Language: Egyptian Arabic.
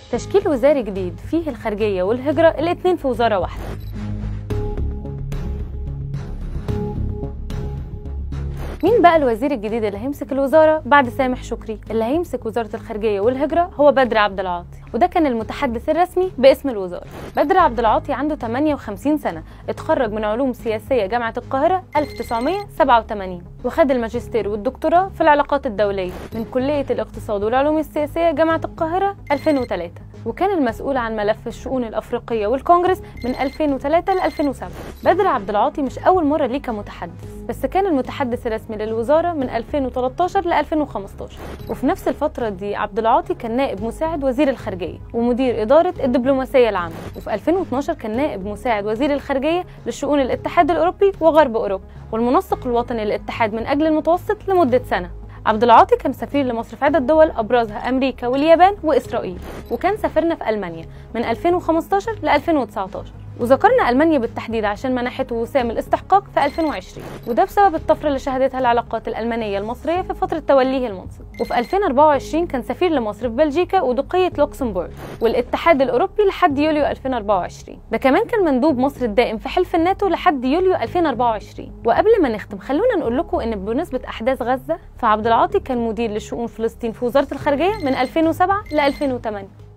تشكيل وزاري جديد فيه الخارجية والهجرة الاتنين في وزارة واحدة مين بقى الوزير الجديد اللي هيمسك الوزارة بعد سامح شكري؟ اللي هيمسك وزارة الخارجية والهجرة هو بدر عبد العاطي وده كان المتحدث الرسمي باسم الوزارة بدر عبد العاطي عنده 58 سنة اتخرج من علوم سياسية جامعة القاهرة 1987 وخد الماجستير والدكتوراه في العلاقات الدولية من كلية الاقتصاد والعلوم السياسية جامعة القاهرة 2003 وكان المسؤول عن ملف الشؤون الأفريقية والكونجرس من 2003 ل 2007 بدر عبد العاطي مش أول مرة ليه كمتحدث بس كان المتحدث الرسمي للوزارة من 2013 ل 2015 وفي نفس الفترة دي عبد العاطي كان نائب مساعد وزير الخارجية ومدير إدارة الدبلوماسية العامة وفي 2012 كان نائب مساعد وزير الخارجية لشؤون الاتحاد الأوروبي وغرب أوروبا والمنسق الوطني للاتحاد من أجل المتوسط لمدة سنة عبد العاطي كان سفير لمصر في عدة دول أبرزها أمريكا واليابان وإسرائيل وكان سافرنا في ألمانيا من 2015 ل 2019 وذكرنا ألمانيا بالتحديد عشان منحته وسام الاستحقاق في 2020 وده بسبب الطفرة اللي شهدتها العلاقات الألمانية المصرية في فترة توليه المنصب وفي 2024 كان سفير لمصر في بلجيكا ودقية لوكسمبورغ والاتحاد الأوروبي لحد يوليو 2024 ده كمان كان مندوب مصر الدائم في حلف الناتو لحد يوليو 2024 وقبل ما نختم خلونا نقول لكم إن بمناسبة أحداث غزة فعبد العاطي كان مدير لشؤون فلسطين في وزارة الخارجية من 2007 ل 2008